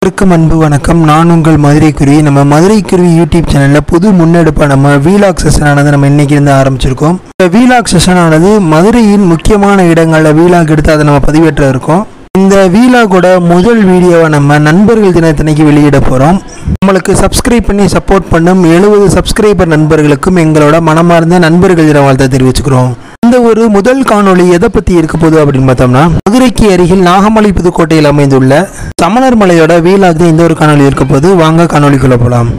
அனைவருக்கும் அன்பு வணக்கம் நான் உங்கள் மதுரை குருவி நம்ம மதுரை குருவி யூடியூப் சேனலில் புது முன்னெடுப்பாக நம்ம வீலாக் செஷன் ஆனது நம்ம இன்னைக்கு இருந்து ஆரம்பிச்சிருக்கோம் இந்த வீலாக் செஷன் ஆனது மதுரையின் முக்கியமான இடங்களில் வீலாக் எடுத்து அதை நம்ம பதிவேற்ற இருக்கோம் இந்த வீலாகோட முதல் வீடியோவை நம்ம நண்பர்கள் தினத்தன்னைக்கு வெளியிட போகிறோம் நம்மளுக்கு சப்ஸ்கிரைப் பண்ணி சப்போர்ட் பண்ணும் எழுபது சப்ஸ்கிரைபர் நண்பர்களுக்கும் எங்களோட மனமார்ந்த நண்பர்கள் தின வாழ்த்தை தெரிவிச்சுக்கிறோம் இந்த ஒரு முதல் காணொளி எதை பற்றி இருக்க போகுது அப்படின்னு பார்த்தோம்னா மதுரைக்கு அருகில் நாகமலை புதுக்கோட்டையில் அமைந்துள்ள சமணர் மலையோட வீலாக் தான் இந்த ஒரு காணொளி இருக்க போது வாங்க காணொளிக்குள்ள போகலாம்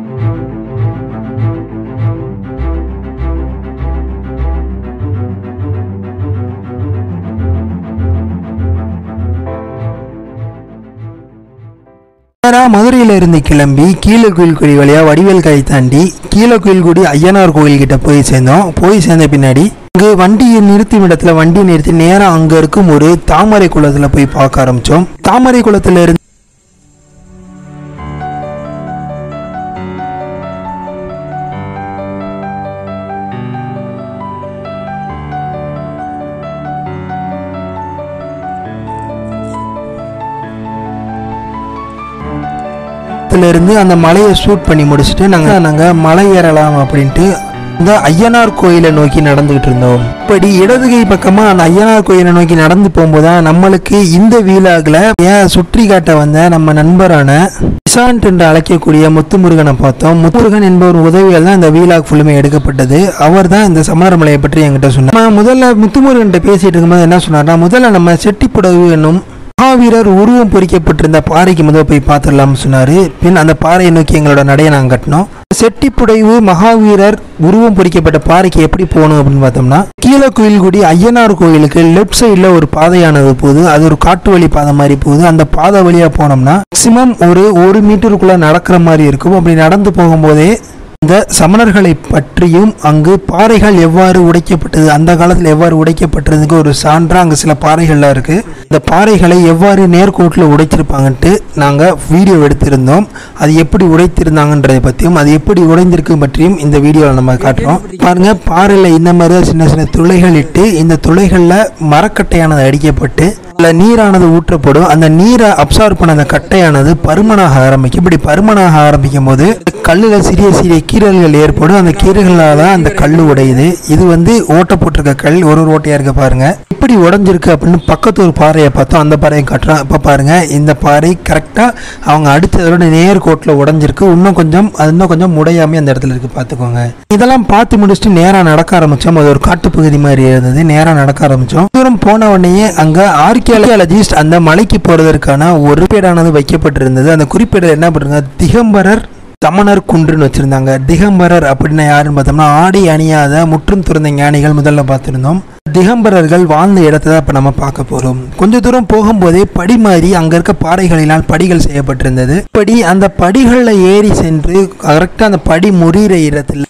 நேரா மதுரையில இருந்து கிளம்பி கீழே கோயில்குடி வழியா வடிவேல் காய் தாண்டி கீழே கோயில்குடி ஐயனார் கோயில் கிட்ட போய் சேர்ந்தோம் போய் சேர்ந்த பின்னாடி அங்கு வண்டியை நிறுத்தும் இடத்துல வண்டியை நிறுத்தி நேரா அங்க இருக்கும் ஒரு தாமரை குளத்துல போய் பார்க்க ஆரம்பிச்சோம் தாமரை குளத்துல இருந்து இடத்துல இருந்து அந்த மலையை ஷூட் பண்ணி முடிச்சுட்டு நாங்கள் நாங்கள் மலை ஏறலாம் அப்படின்ட்டு இந்த ஐயனார் கோயிலை நோக்கி நடந்துகிட்டு இருந்தோம் இப்படி இடது கை பக்கமா அந்த ஐயனார் கோயிலை நோக்கி நடந்து போகும்போது தான் நம்மளுக்கு இந்த வீலாகில் ஏன் சுற்றி காட்ட வந்த நம்ம நண்பரான நிசாண்ட் என்று அழைக்கக்கூடிய முத்துமுருகனை பார்த்தோம் முத்துமுருகன் என்பவர் உதவியால் தான் இந்த வீலாக் ஃபுல்லுமே எடுக்கப்பட்டது அவர் தான் இந்த சமணர் மலையை பற்றி என்கிட்ட சொன்னார் நம்ம முதல்ல முத்துமுருகன்கிட்ட பேசிட்டு இருக்கும்போது என்ன சொன்னார்னா முதல்ல நம்ம செட்டிப்புடவு என்னும் மகாவீரர் உருவம் பொறிக்கப்பட்டிருந்த பாறைக்கு முதல் போய் பார்த்துடலாம்னு சொன்னார் பின் அந்த பாறையை நோக்கி எங்களோட நடையை நாங்கள் கட்டினோம் செட்டிப்புடைவு மகாவீரர் உருவம் பொறிக்கப்பட்ட பாறைக்கு எப்படி போகணும் அப்படின்னு பார்த்தோம்னா கீழே கோயில்குடி ஐயனார் கோயிலுக்கு லெஃப்ட் சைடில் ஒரு பாதையானது போகுது அது ஒரு காட்டு வழி பாதை மாதிரி போகுது அந்த பாதை வழியாக போனோம்னா மேக்சிமம் ஒரு ஒரு மீட்டருக்குள்ளே நடக்கிற மாதிரி இருக்கும் அப்படி நடந்து போகும்போதே இந்த சமணர்களை பற்றியும் அங்கு பாறைகள் எவ்வாறு உடைக்கப்பட்டது அந்த காலத்தில் எவ்வாறு உடைக்கப்பட்டதுக்கு ஒரு சான்றா அங்கே சில பாறைகள்லாம் இருக்கு இந்த பாறைகளை எவ்வாறு நேர்கோட்டில் உடைச்சிருப்பாங்கன்ட்டு நாங்கள் வீடியோ எடுத்திருந்தோம் அது எப்படி உடைத்திருந்தாங்கன்றதை பற்றியும் அது எப்படி உடைந்திருக்கு பற்றியும் இந்த வீடியோவில் நம்ம காட்டுறோம் பாருங்க பாறையில் இந்த மாதிரி தான் சின்ன சின்ன துளைகள் இட்டு இந்த துளைகளில் மரக்கட்டையானது அடிக்கப்பட்டு அதில் நீரானது ஊற்றப்படும் அந்த நீரை அப்சார்ப் பண்ண அந்த கட்டையானது பருமனாக ஆரம்பிக்கும் இப்படி பருமனாக ஆரம்பிக்கும் போது கல்லில் சிறிய சிறிய கீறல்கள் ஏற்படும் அந்த கீறல்களால் தான் அந்த கல் உடையுது இது வந்து ஓட்டை போட்டிருக்க கல் ஒரு ஒரு ஓட்டையாக இருக்க பாருங்க இப்படி உடஞ்சிருக்கு அப்படின்னு பக்கத்து ஒரு பாறையை பார்த்தோம் அந்த பாறையை காட்டுறோம் இப்போ பாருங்க இந்த பாறை கரெக்டாக அவங்க அடித்ததோட நேர் கோட்டில் உடஞ்சிருக்கு இன்னும் கொஞ்சம் அது இன்னும் கொஞ்சம் உடையாமே அந்த இடத்துல இருக்கு பார்த்துக்கோங்க இதெல்லாம் பார்த்து முடிச்சுட்டு நேராக நடக்க ஆரம்பித்தோம் அது ஒரு காட்டுப்பகுதி மாதிரி இருந்தது நேராக நடக்க ஆரம்பித்தோம் தூரம் போன உடனே அங்கே ஆர்கியாலஜிஸ்ட் அந்த மலைக்கு போகிறதற்கான ஒரு குறிப்பேடானது வைக்கப்பட்டிருந்தது அந்த குறிப்பேடில் என்ன பண்ணுறாங்க திகம்பரர் சமணர் குன்றுன்னு வச்சுருந்தாங்க திகம்பரர் அப்படின்னா யாருன்னு பார்த்தோம்னா ஆடை அணியாத முற்றும் துறந்த ஞானிகள் முதல்ல பார்த்துருந்தோம் திகம்பரர்கள் வாழ்ந்த இடத்த தான் இப்போ நம்ம பார்க்க போகிறோம் கொஞ்ச தூரம் போகும்போதே படி மாதிரி அங்கே இருக்க பாறைகளினால் படிகள் செய்யப்பட்டிருந்தது படி அந்த படிகளில் ஏறி சென்று கரெக்டாக அந்த படி முறிகிற இடத்துல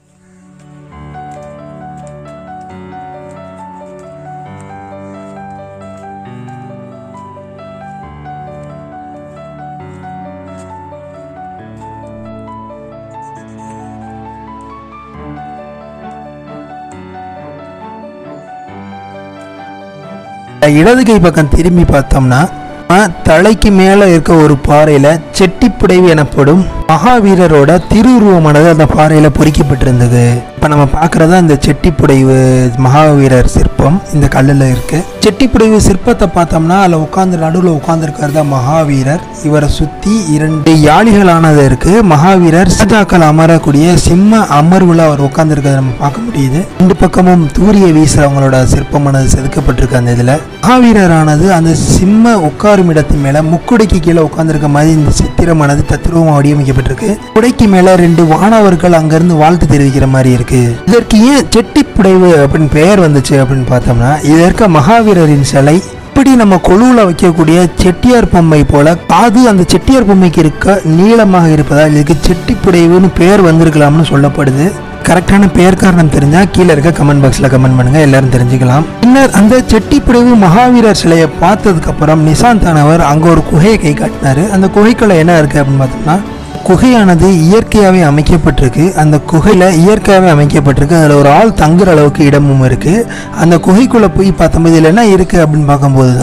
இடது கை பக்கம் திரும்பி பார்த்தோம்னா ஆ, தலைக்கு மேலே இருக்க ஒரு பாறையில் செட்டிப்புடைவு எனப்படும் மகாவீரரோட திருவுருவமானது அந்த பாறையில் பொறிக்கப்பட்டிருந்தது இப்போ நம்ம பார்க்குறது அந்த செட்டிப்புடைவு மகாவீரர் சிற்பம் இந்த கல்லில் இருக்கு செட்டிப்புடைவு சிற்பத்தை பார்த்தோம்னா அதில் உட்காந்து நடுவில் உட்காந்துருக்காரு தான் மகாவீரர் இவரை சுற்றி இரண்டு யாளிகளானது இருக்கு மகாவீரர் ராஜாக்கள் அமரக்கூடிய சிம்ம அமர்வுல அவர் உட்காந்துருக்கிறத நம்ம பார்க்க முடியுது ரெண்டு பக்கமும் தூரிய வீசுறவங்களோட சிற்பமானது செதுக்கப்பட்டிருக்கு அந்த இதில் மகாவீரரானது அந்த சிம்ம உட்காரும் இடத்தின் மேல முக்குடைக்கு கீழே உட்கார்ந்திருக்க மாதிரி இந்த சித்திரமானது தத்ரூபமாக வடிவமைக்கப்பட்டிருக்கு குடைக்கு மேல ரெண்டு வானவர்கள் அங்கிருந்து வாழ்த்து தெரிவிக்கிற மாதிரி இருக்கு இதற்கு ஏன் செட்டிப்புடைவு அப்படின்னு பெயர் வந்துச்சு அப்படின்னு பார்த்தோம்னா இதில் இருக்க மகாவீரரின் சிலை இப்படி நம்ம கொழுவில் வைக்கக்கூடிய செட்டியார் பொம்மை போல காது அந்த செட்டியார் பொம்மைக்கு இருக்க நீளமாக இருப்பதால் இதுக்கு செட்டிப்புடைவுன்னு பெயர் வந்திருக்கலாம்னு சொல்லப்படுது கரெக்டான பெயர் காரணம் தெரிஞ்சா கீழே இருக்க கமெண்ட் பாக்ஸில் கமெண்ட் பண்ணுங்க எல்லாரும் தெரிஞ்சுக்கலாம் பின்னர் அந்த செட்டிப்புடைவு மகாவீரர் சிலையை பார்த்ததுக்கு அப்புறம் நிசாந்த் ஆனவர் அங்கே ஒரு குகையை கை காட்டினாரு அந்த குகைக்குள்ள என்ன இருக்கு அப்படின்னு பார்த்தோம்னா குகையானது இயற்கையாகவே அமைக்கப்பட்டிருக்கு அந்த குகையில் இயற்கையாகவே அமைக்கப்பட்டிருக்கு அதில் ஒரு ஆள் தங்குற அளவுக்கு இடமும் இருக்குது அந்த குகைக்குள்ளே போய் பார்த்தோம்போது இதில் என்ன இருக்குது அப்படின்னு பார்க்கும்போது தான்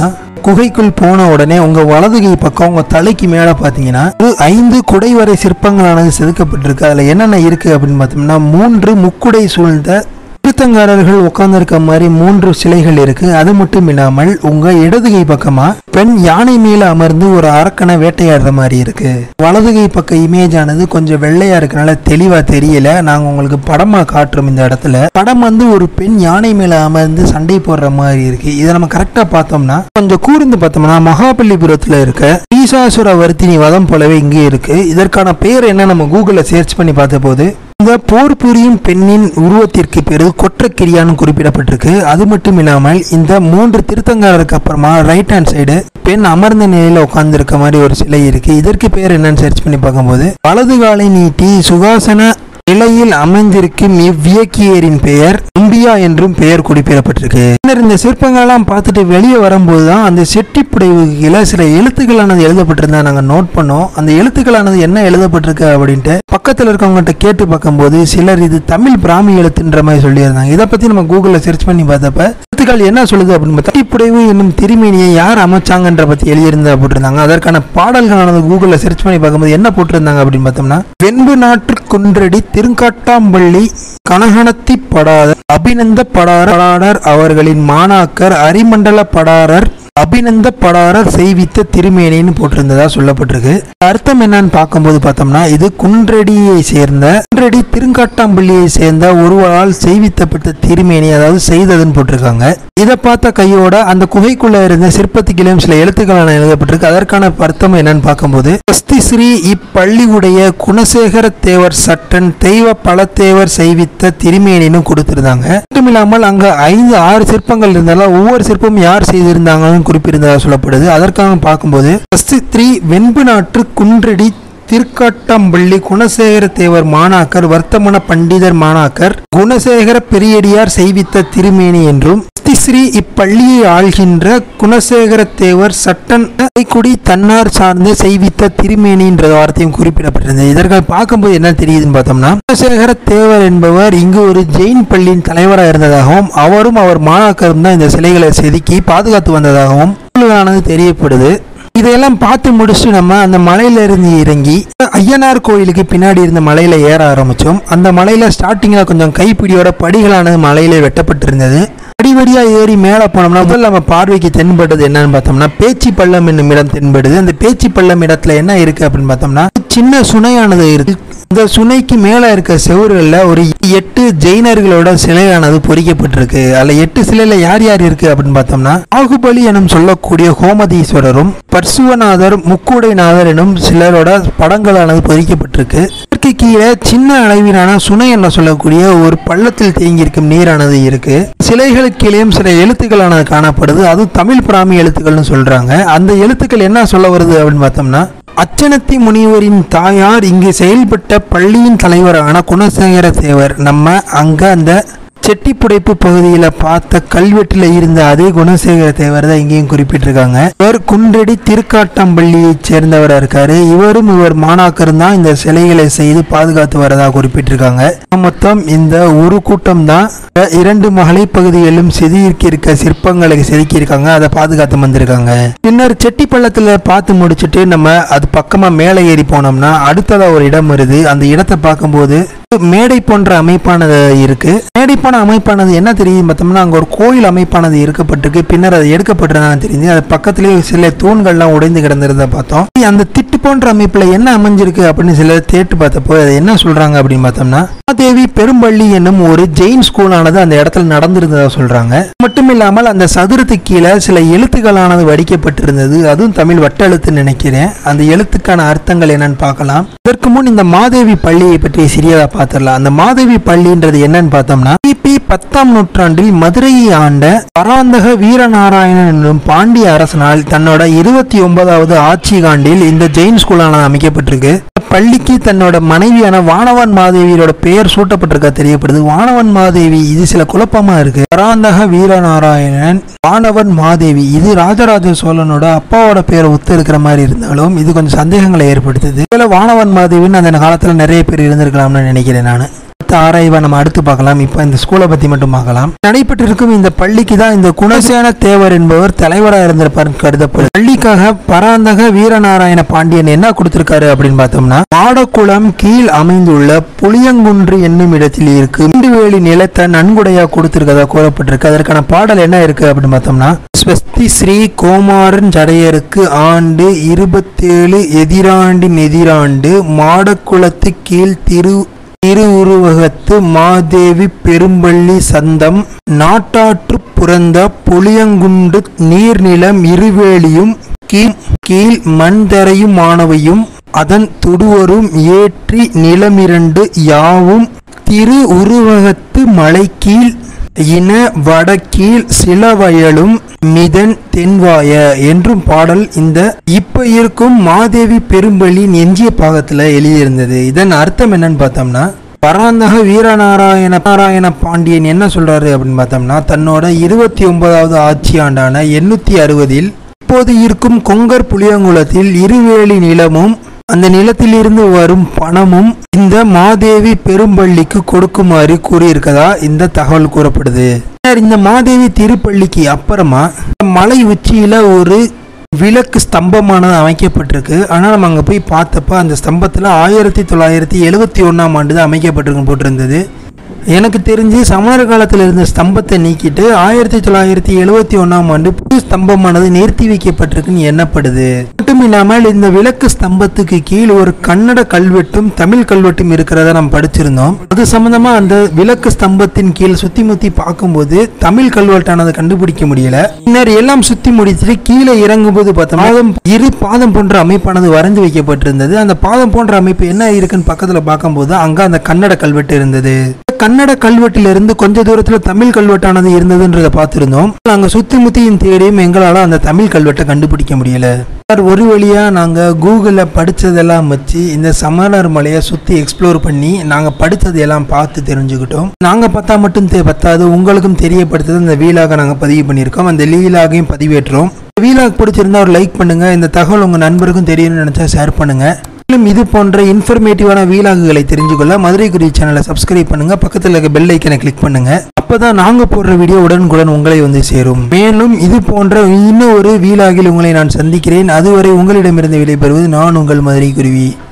குகைக்குள் போன உடனே உங்க வலது கை பக்கம் உங்க தலைக்கு மேல பாத்தீங்கன்னா ஒரு ஐந்து குடைவரை சிற்பங்களானது செதுக்கப்பட்டிருக்கு அதுல என்னென்ன இருக்கு அப்படின்னு பார்த்தோம்னா மூன்று முக்குடை சூழ்ந்த தீர்த்தங்காரர்கள் உட்கார்ந்திருக்க மாதிரி மூன்று சிலைகள் இருக்கு அது மட்டும் இல்லாமல் உங்க இடது கை பக்கமா பெண் யானை மேல அமர்ந்து ஒரு அரக்கனை வேட்டையாடுற மாதிரி இருக்கு வலது கை பக்க இமேஜ் ஆனது கொஞ்சம் வெள்ளையா இருக்கனால தெளிவா தெரியல நாங்க உங்களுக்கு படமா காட்டுறோம் இந்த இடத்துல படம் வந்து ஒரு பெண் யானை மேல அமர்ந்து சண்டை போடுற மாதிரி இருக்கு இதை நம்ம கரெக்டா பார்த்தோம்னா கொஞ்சம் கூர்ந்து பார்த்தோம்னா மகாபலிபுரத்துல இருக்க ஈசாசுர வர்த்தினி வதம் போலவே இங்கே இருக்கு இதற்கான பெயர் என்ன நம்ம கூகுள்ல சர்ச் பண்ணி பார்த்த போது இந்த போர் புரியும் பெண்ணின் உருவத்திற்கு பிறகு கொற்றக்கிரியான்னு குறிப்பிடப்பட்டிருக்கு அது மட்டும் இல்லாமல் இந்த மூன்று திருத்தங்காரருக்கு அப்புறமா ரைட் ஹேண்ட் சைடு பெண் அமர்ந்த நிலையில உட்கார்ந்து இருக்க மாதிரி ஒரு சிலை இருக்கு இதற்கு பேர் என்னன்னு சர்ச் பண்ணி பார்க்கும்போது வலது காலை நீட்டி சுகாசன நிலையில் அமைந்திருக்கும் இவ்வியக்கியரின் பெயர் அம்பியா என்றும் பெயர் குறிப்பிடப்பட்டிருக்கு பின்னர் இந்த சிற்பங்களெல்லாம் பார்த்துட்டு வெளியே வரும்போது தான் அந்த செட்டி புடைவுகளை சில எழுத்துக்களானது எழுதப்பட்டிருந்தா நாங்கள் நோட் பண்ணோம் அந்த எழுத்துக்களானது என்ன எழுதப்பட்டிருக்கு அப்படின்ட்டு பக்கத்தில் இருக்கவங்ககிட்ட கேட்டு பார்க்கும்போது சிலர் இது தமிழ் பிராமி எழுத்துன்ற மாதிரி சொல்லியிருந்தாங்க இதை பற்றி நம்ம கூகுளில் சர்ச் பண்ணி பார்த்தப்ப எழுத்துக்கள் என்ன சொல்லுது அப்படின்னு பார்த்தா புடைவு என்னும் திருமேனியை யார் அமைச்சாங்கன்ற பற்றி எழுதியிருந்தா போட்டிருந்தாங்க அதற்கான பாடல்களானது கூகுளில் சர்ச் பண்ணி பார்க்கும்போது என்ன போட்டிருந்தாங்க அப்படின்னு பார்த்தோம்னா வெண்பு நாட்டு குன்றடி திருங்காட்டாம்பள்ளி கனகணத்தி படாதர் அபிநந்த படாரர் அவர்களின் மாணாக்கர் அரிமண்டல படாரர் அபிநந்த படாரர் செய்வித்த திருமேனின்னு போட்டிருந்ததா சொல்லப்பட்டிருக்கு அர்த்தம் என்னன்னு பார்க்கும்போது பார்த்தோம்னா இது குன்றடியை சேர்ந்த குன்றடி திருங்காட்டாம்பள்ளியை சேர்ந்த ஒருவரால் செய்வித்தப்பட்ட திருமேனி அதாவது செய்ததுன்னு போட்டிருக்காங்க இதை பார்த்த கையோட அந்த குகைக்குள்ள இருந்த சிற்பத்துக்கிலும் சில எழுத்துக்களான எழுதப்பட்டிருக்கு அதற்கான அர்த்தம் என்னன்னு பார்க்கும்போது ஸ்தி ஸ்ரீ இப்பள்ளியுடைய குணசேகர தேவர் சட்டன் தெய்வ பலத்தேவர் செய்வித்த திருமேனின்னு கொடுத்திருந்தாங்க மட்டும் இல்லாமல் அங்க ஐந்து ஆறு சிற்பங்கள் இருந்தாலும் ஒவ்வொரு சிற்பமும் யார் செய்திருந்தாங்கன்னு குறிப்பிட்டிருந்ததா சொல்லப்படுது அதற்காக பார்க்கும்போது த்ரீ வெண்பு நாட்டு குன்றடி திருக்காட்டம்பள்ளி குணசேகர தேவர் மாணாக்கர் வர்த்தமன பண்டிதர் மாணாக்கர் குணசேகர பெரியடியார் செய்வித்த திருமேனி என்றும் ஸ்ரீ இப்பள்ளியை ஆள்கின்ற குணசேகர தேவர் சட்டன் குடி தன்னார் சார்ந்து செய்வித்த திருமேனின்ற வார்த்தையும் குறிப்பிடப்பட்டிருந்தது இதற்கு பார்க்கும்போது என்ன தெரியுதுன்னு பார்த்தோம்னா குணசேகர தேவர் என்பவர் இங்கு ஒரு ஜெயின் பள்ளியின் தலைவராக இருந்ததாகவும் அவரும் அவர் மாணாக்கரும் தான் இந்த சிலைகளை செதுக்கி பாதுகாத்து வந்ததாகவும் நூல்களானது தெரியப்படுது இதையெல்லாம் பார்த்து முடிச்சுட்டு நம்ம அந்த மலையில இருந்து இறங்கி ஐயனார் கோயிலுக்கு பின்னாடி இருந்த மலையில ஏற ஆரம்பிச்சோம் அந்த மலையில ஸ்டார்டிங்ல கொஞ்சம் கைப்பிடியோட படிகளானது மலையில வெட்டப்பட்டிருந்தது படிவடியா ஏறி மேலே போனோம்னா முதல்ல நம்ம பார்வைக்கு தென்பட்டது என்னன்னு பார்த்தோம்னா பேச்சி பள்ளம் என்னும் இடம் தென்படுது அந்த பேச்சி பள்ளம் இடத்துல என்ன இருக்கு அப்படின்னு பார்த்தோம்னா சின்ன சுனையானது இருக்கு இந்த சுனைக்கு மேலே இருக்க செவுறுகளில் ஒரு எட்டு ஜெயினர்களோட சிலையானது பொறிக்கப்பட்டிருக்கு அதில் எட்டு சிலையில யார் யார் இருக்கு அப்படின்னு பார்த்தோம்னா ஆகுபலி எனும் சொல்லக்கூடிய ஹோமதீஸ்வரரும் பர்சுவநாதர் முக்குடைநாதர் எனும் சிலரோட படங்களானது பொறிக்கப்பட்டிருக்கு இதற்கு கீழே சின்ன அளவிலான சுனை என்ன சொல்லக்கூடிய ஒரு பள்ளத்தில் தேங்கியிருக்கும் நீரானது இருக்கு சிலைகளுக்கு கீழேயும் சில எழுத்துக்களானது காணப்படுது அதுவும் தமிழ் பிராமி எழுத்துக்கள்னு சொல்றாங்க அந்த எழுத்துக்கள் என்ன சொல்ல வருது அப்படின்னு பார்த்தோம்னா அச்சனத்தி முனிவரின் தாயார் இங்கு செயல்பட்ட பள்ளியின் தலைவரான குணசேகர தேவர் நம்ம அங்க அந்த செட்டிப்புடைப்பு பகுதியில் பார்த்த கல்வெட்டில் இருந்த அதே குணசேகர தேவர் தான் இங்கேயும் குறிப்பிட்டிருக்காங்க இவர் குன்றடி திருக்காட்டாம்பள்ளியைச் சேர்ந்தவராக இருக்காரு இவரும் இவர் மாணாக்கரும் தான் இந்த சிலைகளை செய்து பாதுகாத்து வரதா குறிப்பிட்டிருக்காங்க மொத்தம் இந்த ஒரு கூட்டம் தான் இரண்டு மலைப்பகுதிகளிலும் செதுக்கி இருக்க சிற்பங்களை செதுக்கி இருக்காங்க அதை பாதுகாத்து வந்திருக்காங்க பின்னர் செட்டிப்பள்ளத்தில் பார்த்து முடிச்சுட்டு நம்ம அது பக்கமா மேலே ஏறி போனோம்னா அடுத்ததா ஒரு இடம் வருது அந்த இடத்தை பார்க்கும்போது மேடை போன்ற அமைப்பானது இருக்கு மேடை போன அமைப்பானது என்ன தெரியுது பார்த்தோம்னா அங்கே ஒரு கோயில் அமைப்பானது இருக்கப்பட்டிருக்கு பின்னர் அது எடுக்கப்பட்டிருந்தாங்க தெரியுது அது பக்கத்துலேயே சில தூண்கள்லாம் உடைந்து கிடந்திருந்த பார்த்தோம் அந்த திட்டு போன்ற அமைப்பில் என்ன அமைஞ்சிருக்கு அப்படின்னு சிலர் தேட்டு பார்த்தப்போ அதை என்ன சொல்றாங்க அப்படின்னு பார்த்தோம்னா தேவி பெரும்பள்ளி என்னும் ஒரு ஜெயின் ஸ்கூலானது அந்த இடத்துல நடந்திருந்ததா சொல்றாங்க மட்டும் இல்லாமல் அந்த சதுரத்துக்கு கீழே சில எழுத்துக்களானது வடிக்கப்பட்டிருந்தது அதுவும் தமிழ் வட்டெழுத்துன்னு நினைக்கிறேன் அந்த எழுத்துக்கான அர்த்தங்கள் என்னன்னு பார்க்கலாம் இதற்கு முன் இந்த மாதேவி பள்ளியை பற்றி சிறியதா பார்த்துடலாம் அந்த மாதேவி பள்ளின்றது என்னன்னு பார்த்தோம்னா கிபி பத்தாம் நூற்றாண்டில் மதுரையை ஆண்ட பராந்தக வீரநாராயணன் என்னும் பாண்டிய அரசனால் தன்னோட இருபத்தி ஒன்பதாவது ஆட்சி காண்டில் இந்த ஜெயின் ஸ்கூலானது அமைக்கப்பட்டிருக்கு பள்ளிக்கு தன்னோட மனைவியான வானவன் மாதேவியோட பெயர் சூட்டப்பட்டிருக்கா தெரியப்படுது வானவன் மாதேவி இது சில குழப்பமா இருக்கு பராந்தக வீரநாராயணன் வானவன் மாதேவி இது ராஜராஜ சோழனோட அப்பாவோட பேரை ஒத்து இருக்கிற மாதிரி இருந்தாலும் இது கொஞ்சம் சந்தேகங்களை ஏற்படுத்துது இதுல வானவன் மாதேவின்னு அந்த காலத்துல நிறைய பேர் இருந்திருக்கலாம்னு நினைக்கிறேன் நான் அடுத்த ஆராய்வை நம்ம அடுத்து பார்க்கலாம் இப்போ இந்த ஸ்கூலை பற்றி மட்டும் பார்க்கலாம் நடைபெற்றிருக்கும் இந்த பள்ளிக்கு தான் இந்த குணசேன தேவர் என்பவர் தலைவராக இருந்திருப்பார் கருதப்படும் பள்ளிக்காக பராந்தக வீரநாராயண பாண்டியன் என்ன கொடுத்திருக்காரு அப்படின்னு பார்த்தோம்னா மாடக்குளம் கீழ் அமைந்துள்ள புளியங்குன்று என்னும் இடத்தில் இருக்கு வேலி நிலத்தை நன்கொடையா கொடுத்திருக்கதா கூறப்பட்டிருக்கு அதற்கான பாடல் என்ன இருக்கு அப்படின்னு பார்த்தோம்னா ஸ்வஸ்தி ஸ்ரீ கோமாரன் ஜடையருக்கு ஆண்டு இருபத்தேழு எதிராண்டின் எதிராண்டு மாடக்குளத்து கீழ் திரு திருவுருவகத்து மாதேவி பெரும்பள்ளி சந்தம் நாட்டாற்று புறந்த புளியங்குண்டு நீர்நிலம் இருவேலியும் கீழ் கீழ் மண்தரையுமானவையும் அதன் துடுவரும் ஏற்றி நிலமிரண்டு யாவும் திரு உருவகத்து மலைக்கீழ் இன வடக்கீழ் சிலவயலும் மிதன் தென்வாய என்றும் பாடல் இந்த இப்ப இருக்கும் மாதேவி பெரும்பள்ளியின் எஞ்சிய பாகத்துல எழுதியிருந்தது இதன் அர்த்தம் என்னன்னு பார்த்தோம்னா பராந்தக வீரநாராயண நாராயண பாண்டியன் என்ன சொல்றாரு அப்படின்னு பார்த்தோம்னா தன்னோட இருபத்தி ஒன்பதாவது ஆட்சி ஆண்டான எண்ணூத்தி அறுபதில் இப்போது இருக்கும் கொங்கர் புளியங்குளத்தில் இருவேலி நிலமும் அந்த நிலத்திலிருந்து வரும் பணமும் இந்த மாதேவி பெரும்பள்ளிக்கு கொடுக்குமாறு கூறியிருக்கதா இந்த தகவல் கூறப்படுது பின்னர் இந்த மாதேவி திருப்பள்ளிக்கு அப்புறமா மலை உச்சியில ஒரு விளக்கு ஸ்தம்பமானது அமைக்கப்பட்டிருக்கு ஆனால் நம்ம அங்கே போய் பார்த்தப்ப அந்த ஸ்தம்பத்தில் ஆயிரத்தி தொள்ளாயிரத்தி எழுவத்தி ஒன்றாம் ஆண்டு தான் அமைக்கப்பட்டிருக்கு போட்டிருந்தது எனக்கு தெரிஞ்சு சமணர் காலத்தில் இருந்த ஸ்தம்பத்தை நீக்கிட்டு ஆயிரத்தி தொள்ளாயிரத்தி எழுவத்தி ஒன்றாம் ஆண்டு புது ஸ்தம்பமானது நிறுத்தி வைக்கப்பட்டிருக்குன்னு எண்ணப்படுது மட்டும் இல்லாமல் இந்த விளக்கு ஸ்தம்பத்துக்கு கீழ் ஒரு கன்னட கல்வெட்டும் தமிழ் கல்வெட்டும் இருக்கிறத நம்ம படிச்சிருந்தோம் அது சம்பந்தமா அந்த விளக்கு ஸ்தம்பத்தின் கீழ் சுத்தி முத்தி பார்க்கும்போது தமிழ் கல்வெட்டானதை கண்டுபிடிக்க முடியல பின்னர் எல்லாம் சுத்தி முடிச்சுட்டு கீழே இறங்கும்போது பார்த்தோம்னா பாதம் இரு பாதம் போன்ற அமைப்பானது வரைந்து வைக்கப்பட்டிருந்தது அந்த பாதம் போன்ற அமைப்பு என்ன இருக்குன்னு பக்கத்துல பார்க்கும்போது அங்க அந்த கன்னட கல்வெட்டு இருந்தது கன்னட கல்வெட்டிலிருந்து கொஞ்ச தூரத்துல தமிழ் கல்வெட்டானது இருந்ததுன்றதை பார்த்திருந்தோம் அங்க சுத்தி முத்தியும் தேடியும் எங்களால அந்த தமிழ் கல்வெட்டை கண்டுபிடிக்க முடியல சார் ஒரு வழியா நாங்க கூகுள்ல படிச்சதெல்லாம் வச்சு இந்த சமணர் மலையை சுத்தி எக்ஸ்ப்ளோர் பண்ணி நாங்க படிச்சது எல்லாம் பார்த்து தெரிஞ்சுக்கிட்டோம் நாங்க பார்த்தா மட்டும் தெ- பத்தாது உங்களுக்கும் தெரியப்படுத்துறது இந்த வீலாக நாங்க பதிவு பண்ணியிருக்கோம் அந்த வீலாகையும் பதிவேற்றோம் வீலாக் பிடிச்சிருந்தா ஒரு லைக் பண்ணுங்க இந்த தகவல் உங்க நண்பருக்கும் தெரியணும்னு நினைச்சா ஷேர் பண்ணுங்க மேலும் இது போன்ற இன்ஃபர்மேட்டிவான வீலாகுகளை தெரிஞ்சுக்கொள்ள மதுரை குறி சேனலை சப்ஸ்கிரைப் பண்ணுங்க பக்கத்தில் இருக்க பெல் ஐக்கனை கிளிக் பண்ணுங்க அப்பதான் நாங்க போடுற வீடியோ உடனுக்குடன் உங்களை வந்து சேரும் மேலும் இது போன்ற இன்னும் ஒரு வீலாகில் உங்களை நான் சந்திக்கிறேன் அதுவரை உங்களிடமிருந்து விடைபெறுவது நான் உங்கள் மதுரை குருவி